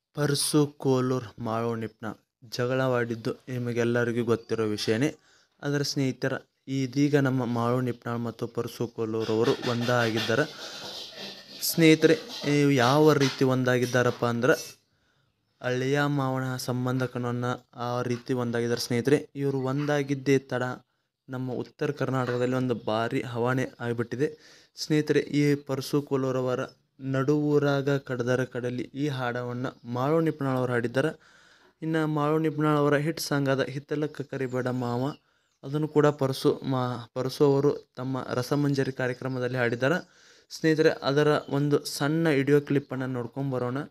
purse ಕೋಲೂರ್ ಮಾಳು ನಿಪ್ನಾಳ್ ಜಗಳವಾಡಿದ್ದು ನಿಮಗೆಲ್ಲರಿಗೂ ಗೊತ್ತಿರೋ ವಿಷಯನೇ ಆದರೆ ಸ್ನೇಹಿತರ ಇದೀಗ ನಮ್ಮ ಮಾಳು ನಿಪ್ನಾಳ್ ಮತ್ತು ಪರ್ಸು ಕೋಲೂರ್ ಅವರು ಒಂದಾಗಿದ್ದಾರೆ ಸ್ನೇಹಿತರೆ ಇವು ಯಾವ ರೀತಿ ಒಂದಾಗಿದ್ದಾರಪ್ಪ ಅಂದ್ರೆ ಅಳಿಯ ಮಾವನ ಸಂಬಂಧಕನನ್ನ ಆ ರೀತಿ ಒಂದಾಗಿದ್ದಾರೆ ಸ್ನೇಹಿತರೆ ಇವರು ಒಂದಾಗಿದ್ದೇ ತಡ ನಮ್ಮ ಉತ್ತರ ಕರ್ನಾಟಕದಲ್ಲಿ ಒಂದು ಭಾರಿ ಹವಾನೆ ಆಗಿಬಿಟ್ಟಿದೆ ಸ್ನೇಹಿತರೆ ಈ ಪರ್ಸು ಕೋಲೂರವರ ನಡುವೂರಾಗ ಕಡದರ ಕಡಲಿ ಈ ಹಾಡವನ್ನು ಮಾಳು ನಿಪ್ನಾಳ್ ಅವರು ಹಾಡಿದ್ದಾರೆ ಇನ್ನು ಮಾಳು ನಿಪ್ನಾಳ್ ಅವರ ಹಿಟ್ ಸಾಂಗ್ ಆದ ಹಿತ್ತಲಕ್ಕ ಕರಿಬೇಡ ಮಾವ ಅದನ್ನು ಕೂಡ ಪರಸು ಮಾ ಪರಸು ಅವರು ತಮ್ಮ ರಸಮಂಜರಿ ಕಾರ್ಯಕ್ರಮದಲ್ಲಿ ಹಾಡಿದ್ದಾರೆ ಸ್ನೇಹಿತರೆ ಅದರ ಒಂದು ಸಣ್ಣ ವಿಡಿಯೋ ಕ್ಲಿಪ್ಪನ್ನು ನೋಡ್ಕೊಂಡು ಬರೋಣ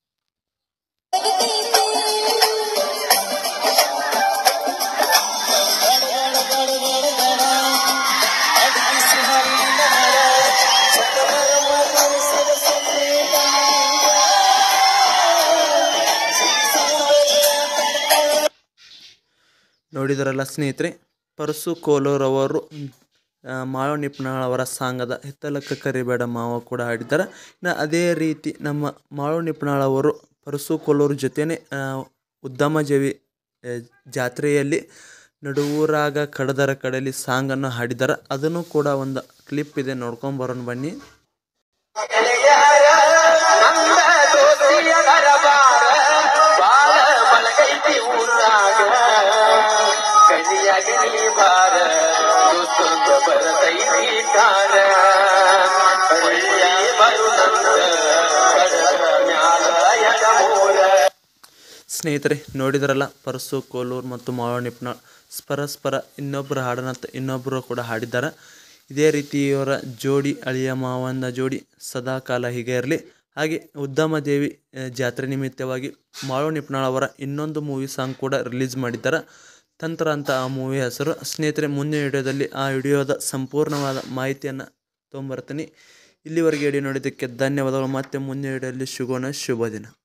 ನೋಡಿದರಲ್ಲ ಸ್ನೇಹಿತರೆ ಪರಸು ಕೋಲೂರ್ ಅವರು ಆ, ಮಾಳು ನಿಪ್ನಾಳ್ ಅವರ ಸಾಂಗದ ಹಿತ್ತಲಕ್ಕ ಕರಿಬೇಡ ಮಾವ ಕೂಡ ಹಾಡಿದ್ದಾರೆ ಇನ್ನು ಅದೇ ರೀತಿ ನಮ್ಮ ಮಾಳು ನಿಪ್ನಾಳ್ ಅವರು ಪರಸು ಕೋಲೂರ್ ಜೊತೆನೇ ಆ, ಉದ್ದಮಜೇವಿ ಆ, ಜಾತ್ರೆಯಲ್ಲಿ ನಡುವೂರಾಗ ಕಡದರ ಕಡಲಿ ಸಾಂಗನ್ನು ಹಾಡಿದ್ದಾರೆ ಅದನ್ನು ಕೂಡ ಒಂದು ಕ್ಲಿಪ್ ಇದೆ ನೋಡ್ಕೊಂಡು ಬರೋಣ ಬನ್ನಿ ಗೆಳೆಯರ ನಂದ ದೋಸ್ತಿಯ ದರಬಾರ ಬಾಳ ಬಲಗೈತಿ ಊರಾಗ ಕಲಿಯ ಗಿಳಿ ಬಾರ ದೋಸ್ತೊಂದ ಬರತೈತಿ ಕಾರ ಹಳ್ಳಿಯ ಬರು ನಂದ ಕಡಲ ಮ್ಯಾಲ ಎಡಮೂರ ಸ್ನೇಹಿತರೆ ನೋಡಿದ್ರಲ್ಲ ಪರಸು ಕೋಲೂರ್ ಮತ್ತು ಮಾವ ನಿಪ್ನಾಳ್ ಪರಸ್ಪರ ಇನ್ನೊಬ್ಬರ ಹಾಡನ್ನ ತ- ಇನ್ನೊಬ್ಬರು ಕೂಡ ಹಾಡಿದ್ದಾರೆ ಇದೇ ರೀತಿ ಇವರ ಜೋಡಿ ಅಳಿಯ ಮಾವನ ಜೋಡಿ ಸದಾ ಕಾಲ ಹೀಗೆ ಇರಲಿ ಹಾಗೆ ಉದ್ದಮ ದೇವಿ ಆ, ಜಾತ್ರೆ ನಿಮಿತ್ತವಾಗಿ ಮಾಳು ನಿಪ್ನಾಳ್ ಅವರ ಇನ್ನೊಂದು ಮೂವಿ ಸಾಂಗ್ ಕೂಡ ರಿಲೀಸ್ ಮಾಡಿದ್ದಾರೆ ತಂತ್ರ ಅಂತ ಆ ಮೂವಿ ಹೆಸರು ಸ್ನೇಹಿತರೆ ಮುಂದಿನ ವಿಡಿಯೋದಲ್ಲಿ ಆ ವಿಡಿಯೋದ ಸಂಪೂರ್ಣವಾದ ಮಾಹಿತಿಯನ್ನು ತೊಗೊಂಬರ್ತೀನಿ ಇಲ್ಲಿವರೆಗೆ ವಿಡಿಯೋ ನೋಡಿದ್ದಕ್ಕೆ ಧನ್ಯವಾದಗಳು ಮತ್ತೆ ಮುಂದಿನ ವಿಡಿಯೋದಲ್ಲಿ ಸಿಗೋಣ ಶುಭ ದಿನ